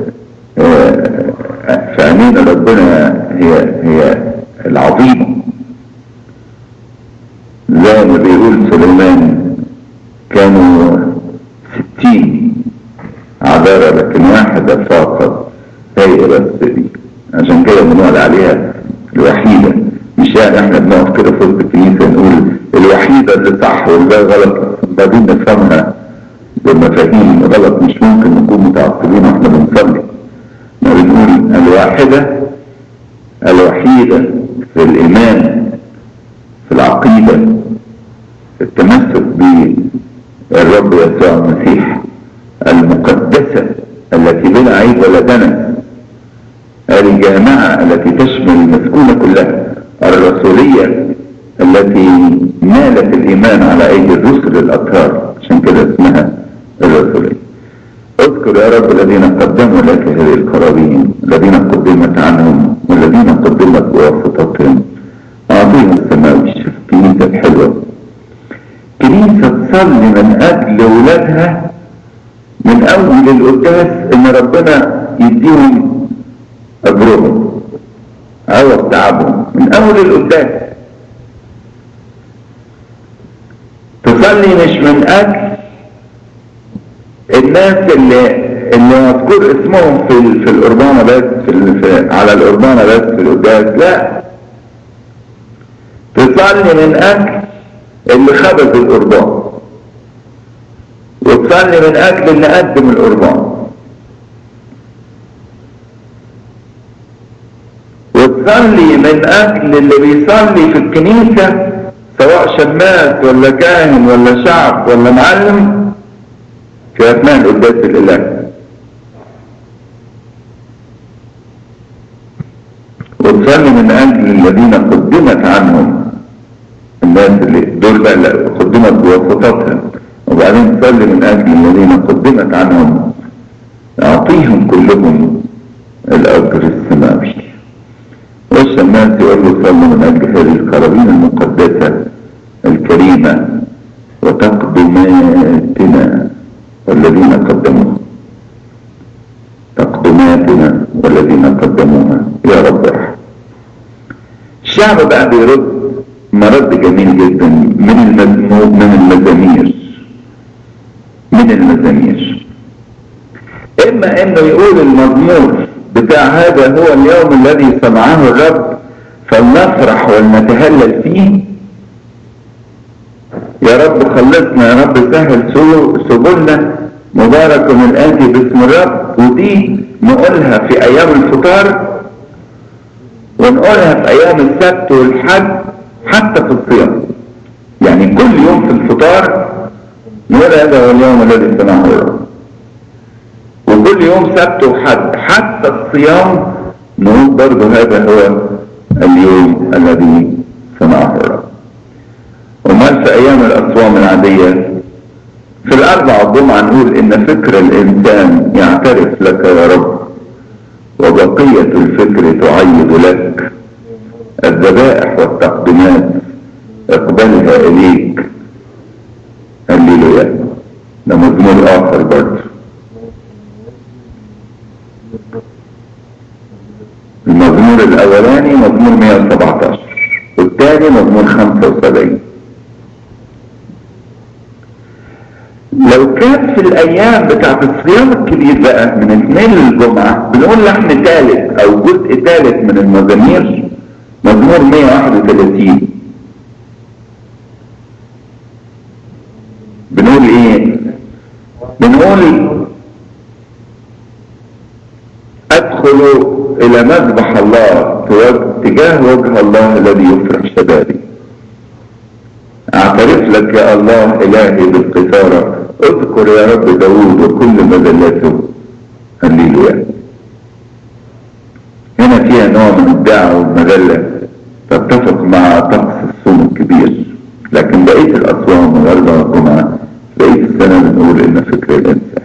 في عينينا ربنا هي هي العظيمة زي ما بيقول سليمان كانوا ستين عذارة لكن واحدة فقط هي بس دي عشان كده بنقول عليها الوحيدة مش يعني احنا بنقف كده في وسط الكنيسة نقول الوحيدة اللي صح والباقي غلط بعدين نفهمها بمفاهيم غلط مش ممكن نكون متعصبين واحنا بنصلي ما بنقول الواحدة الوحيدة في الإيمان في العقيدة في التمسك بالرب يسوع المسيح المقدسة التي بلا عيب ولا دنس الجامعة التي تشمل المسكونة كلها الرسولية التي نالت الإيمان على أيدي الرسل الأطهار عشان كده اسمها الرسولية اذكر يا رب الذين قدموا لك هذه القرابين الذين قدمت عنهم والذين قدمت بواسطتهم أعطيهم السماوي الكنيسة الحلوة كنيسة تصلي من أجل ولادها من أول القداس إن ربنا يديهم أجرهم عوض تعبهم من أول القداس تصلي مش من أجل الناس اللي اللي مذكور اسمهم في في القربانه بس في, في على القربانه بس في القداس لا تصلي من اجل اللي خبز القربان وتصلي من اجل اللي قدم القربان وتصلي من اجل اللي بيصلي في الكنيسة سواء شماس ولا كاهن ولا شعب ولا معلم في اثناء القداس الالهي وتصلي من اجل الذين قدمت عنهم الناس اللي دول بقى اللي قدمت بواسطتهم وبعدين تصلي من اجل الذين قدمت عنهم اعطيهم كلهم الاجر السماوي والشماس يقول له صلوا من اجل هذه القرابين المقدسه الكريمه وتقدماتنا والذين قدموها تقدماتنا والذين قدموها يا رب ارحم الشعب بقى بيرد مرد جميل جدا من المزمور من المزامير من المزامير اما انه يقول المزمور بتاع هذا هو اليوم الذي صنعه الرب فلنفرح ولنتهلل فيه يا رب خلصنا يا رب سهل سبلنا مبارك من الآتي باسم الرب ودي نقولها في أيام الفطار ونقولها في أيام السبت والحد حتى في الصيام يعني كل يوم في الفطار نقول هذا هو اليوم الذي صنعه الرب وكل يوم سبت وحد حتى الصيام نقول برضه هذا هو اليوم الذي صنعه الرب ومال في ايام الاصوام العادية في الاربع الجمعة نقول ان فكر الانسان يعترف لك يا رب وبقية الفكر تعيد لك الذبائح والتقديمات اقبلها اليك هللويا ده مزمور اخر برضه المزمور الاولاني مزمور 117 والثاني مزمور 75 لو كان في الايام بتاعت الصيام الكبير بقى من اثنين للجمعة بنقول لحن ثالث او جزء ثالث من المزامير مزمور 131 بنقول ايه بنقول ادخل الى مذبح الله تجاه وجه الله الذي يفرح شبابي اعترف لك يا الله الهي بالقصارى اذكر يا رب داود وكل مذلاته هللويا هنا فيها نوع من الدعوة والمذلة تتفق مع طقس الصوم الكبير لكن بقية الأصوام والأربع والجمعة بقية السنة بنقول إن فكر الإنسان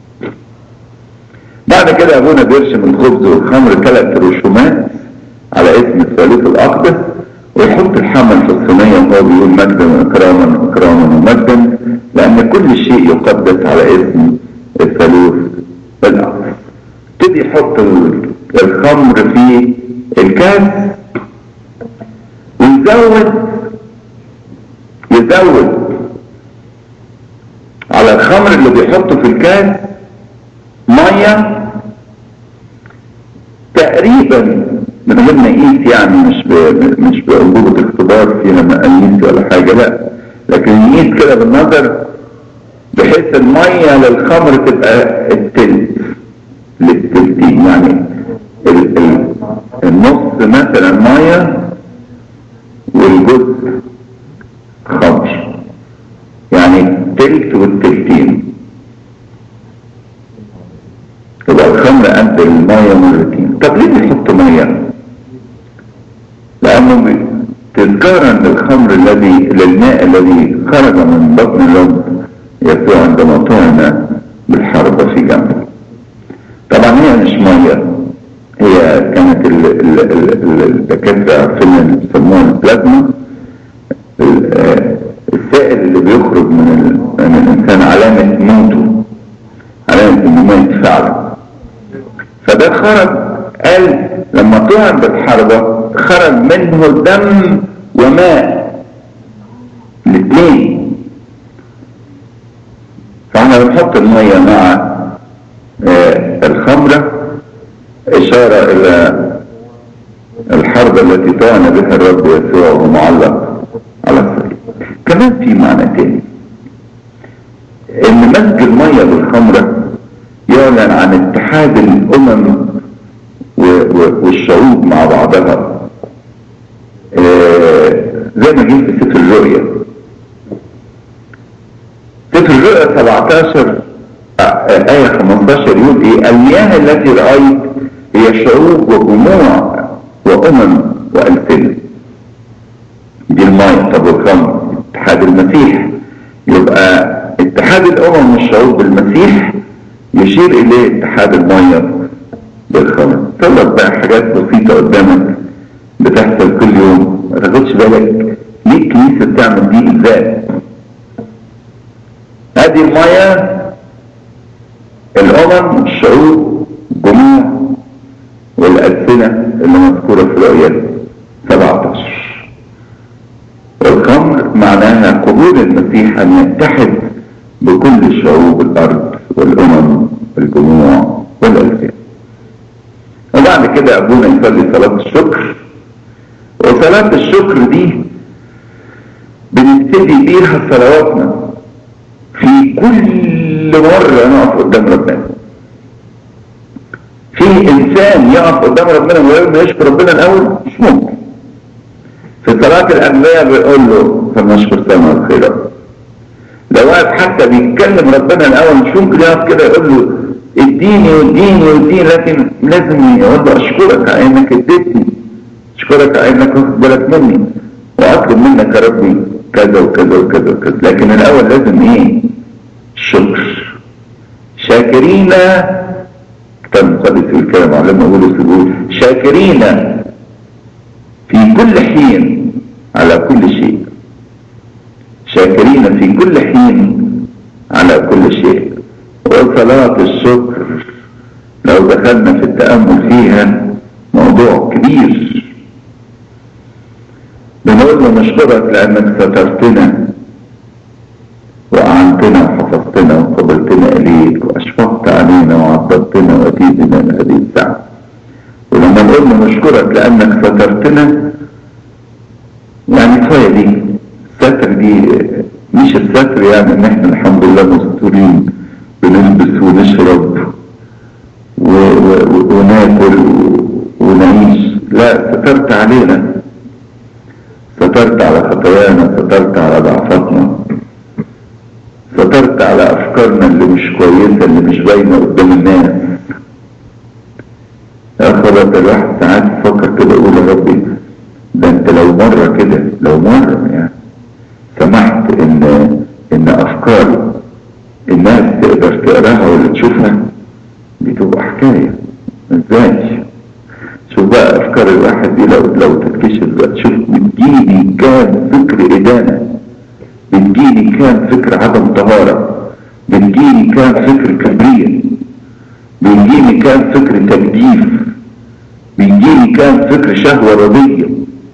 بعد كده أبونا بيرشم الخبز والخمر ثلاث رسومات على اسم الثالوث الأقدس ويحط الحمل في الصينية وهو بيقول مجدا وإكراما وإكراما ومجدا لأن كل شيء يقدس على اسم الثالوث الأقدس ابتدي يحط الخمر في الكاس ويزود يزود على الخمر اللي بيحطه في الكاس ميه تقريبا من غير ما يقيس يعني مش ب... مش بأنبوبة اختبار فيها مقاييس ولا حاجة لا لكن يقيس كده بالنظر بحيث المية للخمر تبقى التلت للتلتين يعني ال... ال... النص مثلا مية والجزء خمر يعني التلت والتلتين يبقى الخمر قد المية مرتين طب ليه بيحطوا مية لانه تذكارا للخمر الذي للماء الذي خرج من بطن الرب يسوع عندما طعن بالحرب في جنبه طبعا هي مش مية هي كانت الدكاترة عارفين يسموها البلازما السائل اللي بيخرج من, من الانسان علامة موته علامة انه مات فعلا فده خرج قال لما طعن بالحربة خرج منه دم وماء الاثنين فاحنا نحط المية مع آه، الخمرة إشارة إلى الحرب التي طعن بها الرب يسوع وهو معلق على الصليب كمان في معنى تاني ان مزج المية بالخمرة يعلن عن اتحاد الامم و- و- والشعوب مع بعضها آه، زي ما جه في سفر الرؤيا سفر الرؤيا 17 آه، آية 15 يقول ايه المياه التي رأيت هي شعوب وجموع وأمم وألسنة دي المية طب والخمر اتحاد المسيح يبقى اتحاد الأمم والشعوب بالمسيح يشير إليه اتحاد المية بالخمر طلب بقى حاجات بسيطة قدامك بتحصل كل يوم ما تاخدش بالك ليه الكنيسة بتعمل دي ازاي هذه المية الأمم الشعوب جموع والألسنة اللي مذكورة في رؤية 17 والخمر معناها قبول المسيح أن يتحد بكل شعوب الأرض والأمم والجموع والألسنة وبعد كده أبونا يصلي صلاة الشكر وصلاة الشكر دي بنبتدي بيها صلواتنا في كل مرة نقف قدام ربنا في انسان يقف قدام ربنا من غير ما يشكر ربنا الاول مش ممكن في صلاة الانبياء بيقول له فلنشكر سمع الخيرات لو واحد حتى بيتكلم ربنا الاول مش ممكن يقف كده يقول له اديني واديني واديني لكن لازم يقول له اشكرك على انك اديتني اشكرك على انك واخد بالك مني واطلب منك يا ربي كذا وكذا وكذا وكذا لكن الاول لازم ايه شكر شاكرين كتاب المقدس يقول كده معلم بولس يقول شاكرين في كل حين على كل شيء شاكرين في كل حين على كل شيء وصلاة الشكر لو دخلنا في التأمل فيها موضوع كبير بنقول له نشكرك لأنك سترتنا وأعنتنا وحفظتنا وقبلتنا إليك وأشفقت علينا وعضدتنا وأتيتنا لهذه الساعة ولما نقول له نشكرك لأنك سترتنا يعني كفاية دي الستر دي مش الستر يعني إن إحنا الحمد لله مستورين بنلبس ونشرب و... و... وناكل و... ونعيش لا سترت علينا سترت على خطايانا سترت على ضعفاتنا سترت على افكارنا اللي مش كويسة اللي مش باينة قدام الناس يا خبرت الواحد ساعات يفكر كده يقول يا ربي ده انت لو مرة كده لو مرة يعني سمحت ان ان افكار الناس تقدر تقراها ولا تشوفها دي تبقى حكاية ازاي شوف بقى افكار الواحد دي لو لو تتكشف بقى تشوف بتجيلي كام فكر ادانه بتجيلي كام فكر عدم طهارة بتجيلي كام فكر كبرية بيجيلي كام فكر تجديف بيجيلي كام فكر شهوة رضية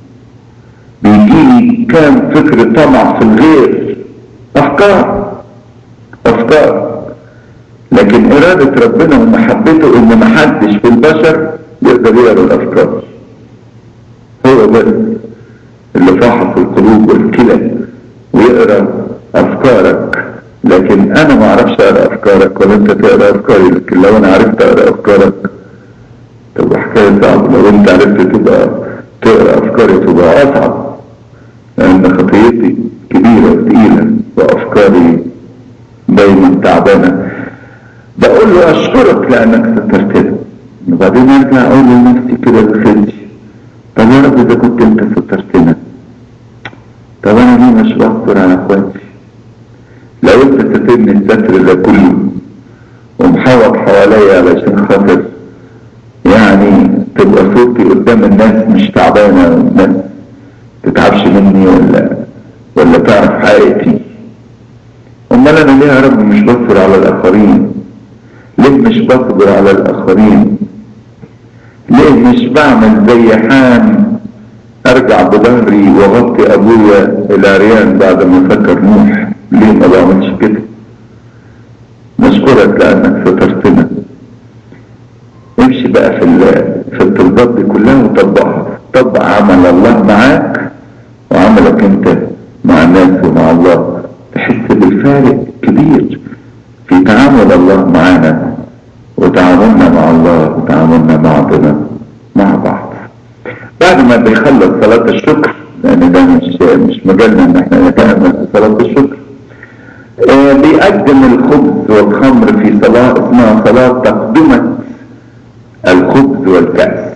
بيجيلي كام فكر طمع في الغير أفكار أفكار لكن إرادة ربنا ومحبته إن محدش في البشر يقدر يقرا الأفكار هو بس اللي فحص القلوب والكلى ويقرا افكارك لكن انا ما اعرفش اقرا افكارك ولا انت تقرا افكاري لكن لو انا عرفت اقرا افكارك تبقى حكايه صعبه لو انت عرفت تبقى تقرا افكاري تبقى اصعب لان خطيتي كبيره وثقيله وافكاري دايما تعبانه بقول له اشكرك لانك سترتني وبعدين ارجع اقول لنفسي كده بخدش طب يا رب اذا كنت انت سترتنا طب انا ليه مش بصبر على اخواتي لو انت سترني الستر ده كله ومحوط حواليا علشان خاطر يعني تبقى صورتي قدام الناس مش تعبانه والناس تتعبش مني ولا ولا تعرف حقيقتي امال انا ليه يا رب مش بصبر على الاخرين ليه مش بصبر على الاخرين ليه مش بعمل زي حام ارجع بظهري واغطي ابويا العريان بعد ما فكر نوح ليه ما بعملش كده نشكرك لانك سترتنا امشي بقى في في الطلبات دي كلها وطبقها طبق عمل الله معاك وعملك انت مع الناس ومع الله تحس بالفارق كبير في تعامل الله معانا وتعاملنا مع الله وتعاملنا بعضنا مع بعض بعد ما بيخلص صلاة الشكر لان ده مش مش مجالنا ان احنا نتأمل في صلاة الشكر آه بيقدم الخبز والخمر في صلاة اسمها صلاة تقدمة الخبز والكأس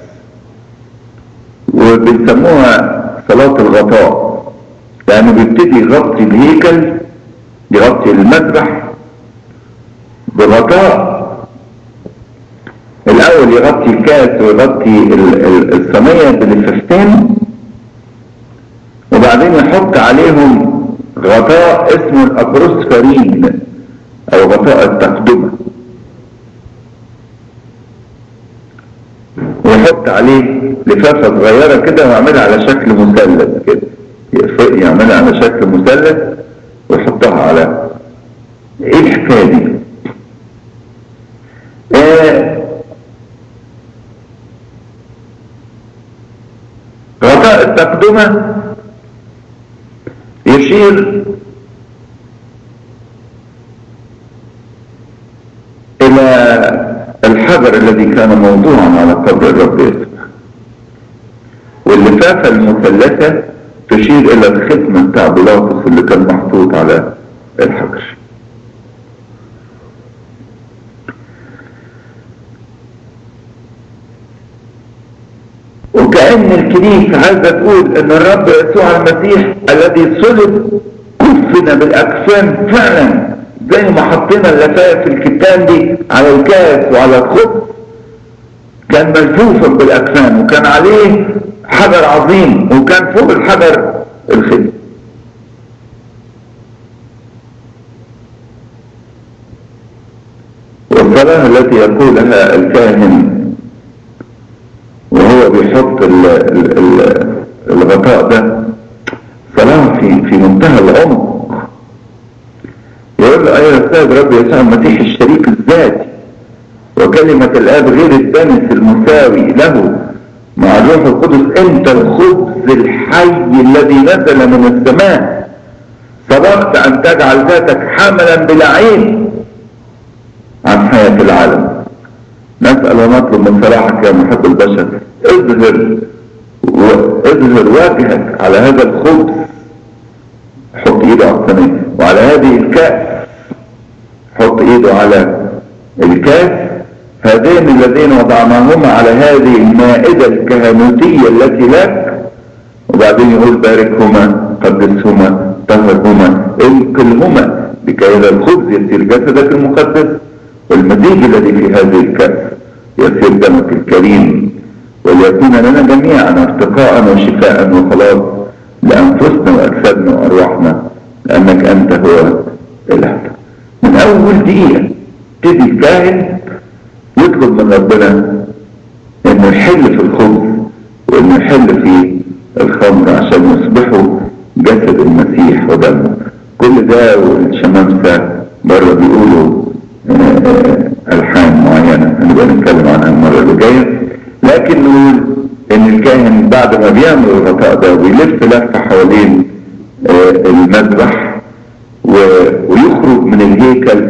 وبيسموها صلاة الغطاء يعني بيبتدي يغطي الهيكل يغطي المذبح بغطاء الاول يغطي الكاس ويغطي الصينية بالفستان وبعدين يحط عليهم غطاء اسمه الابروسفرين او غطاء التقدمة ويحط عليه لفافة صغيرة كده ويعملها على شكل مثلث كده يعملها على شكل مثلث ويحطها على ايه الحكاية دي آه غطاء التقدمة يشير الى الحجر الذي كان موضوعا على قبر الرب يسوع واللفافة المثلثة تشير الى الختم بتاع بيلاطس اللي كان محطوط على الحجر وكأن الكنيسة عايزة تقول ان الرب يسوع المسيح الذي صلب كفنا بالاكفان فعلا زي ما حطينا اللفاف الكتان دي على الكاس وعلى الخبز كان ملفوفا بالاكفان وكان عليه حجر عظيم وكان فوق الحجر الخبز والصلاة التي يقولها الكاهن وهو بيحط ال ال ال الغطاء ده صلاة في في منتهى العمق يقول له ايها السيد رب يسوع المسيح الشريك الذاتي وكلمة الاب غير الدنس المساوي له مع الروح القدس انت الخبز الحي الذي نزل من السماء صدقت ان تجعل ذاتك حملا بلا عين عن حياة العالم نسأل ونطلب من صلاحك يا محب البشر اظهر واظهر وجهك على هذا الخبز حط ايده على الصينية وعلى هذه الكأس حط ايده على الكأس هذين الذين وضعناهما على هذه المائدة الكهنوتية التي لك وبعدين يقول باركهما قدسهما طهرهما انقلهما لكي هذا الخبز يصير جسدك المقدس والمزيج الذي في هذه الكأس يصير دمك الكريم وليكون لنا جميعا ارتقاء وشفاء وخلاص لأنفسنا وأجسادنا وأرواحنا لأنك أنت هو الهدى من أول دقيقة تدي الكاهن يطلب من ربنا إنه يحل في الخبز وإنه يحل في الخمر عشان يصبحوا جسد المسيح ودمه كل ده والشمامسة بره بيقولوا ألحان معينة هنبقى نتكلم عنها المرة اللي جاية لكن نقول ان الكاهن بعد ما بيعمل الغطاء ده ويلف لفه حوالين المذبح ويخرج من الهيكل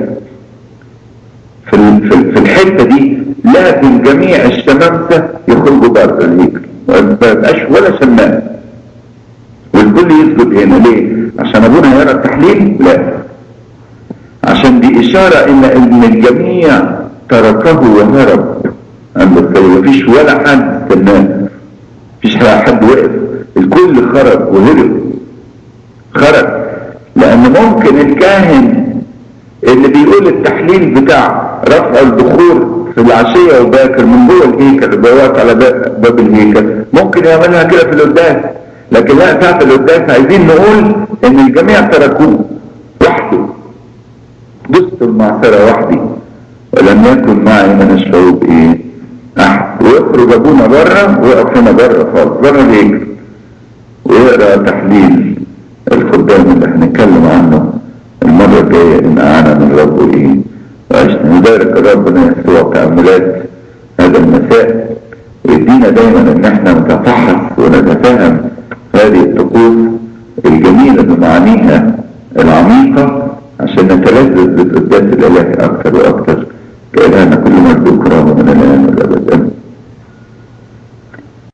في في الحته دي لازم جميع الشمامسه يخرجوا بره الهيكل ما يبقاش ولا شمام والكل يسجد هنا ليه؟ عشان ابونا يرى التحليل؟ لا عشان دي اشاره ان ان الجميع تركه وهرب عند الصليب مفيش ولا حد استناه مفيش حد وقف الكل خرج وهرب خرج لان ممكن الكاهن اللي بيقول التحليل بتاع رفع البخور في العشية وباكر من جوه الهيكل بيوقف على باب الهيكل ممكن يعملها كده في القداس لكن لا ساعة القداس عايزين نقول ان الجميع تركوه وحده دست المعصرة وحدي ولم يكن معي من الشعوب ايه احد ويخرج ابونا بره ويقف هنا بره خالص بره الهيكل ويقرا تحليل الخدام اللي هنتكلم عنه المرة الجاية ان اعانا من رب ايه وعشنا يبارك ربنا يسوع تأملات هذا المساء يدينا دايما ان احنا نتفحص ونتفهم هذه الطقوس الجميلة بمعانيها العميقة عشان نتلذذ بالقداس الالهي اكثر واكثر كإلهنا كل مجد وكرامة من الان والابد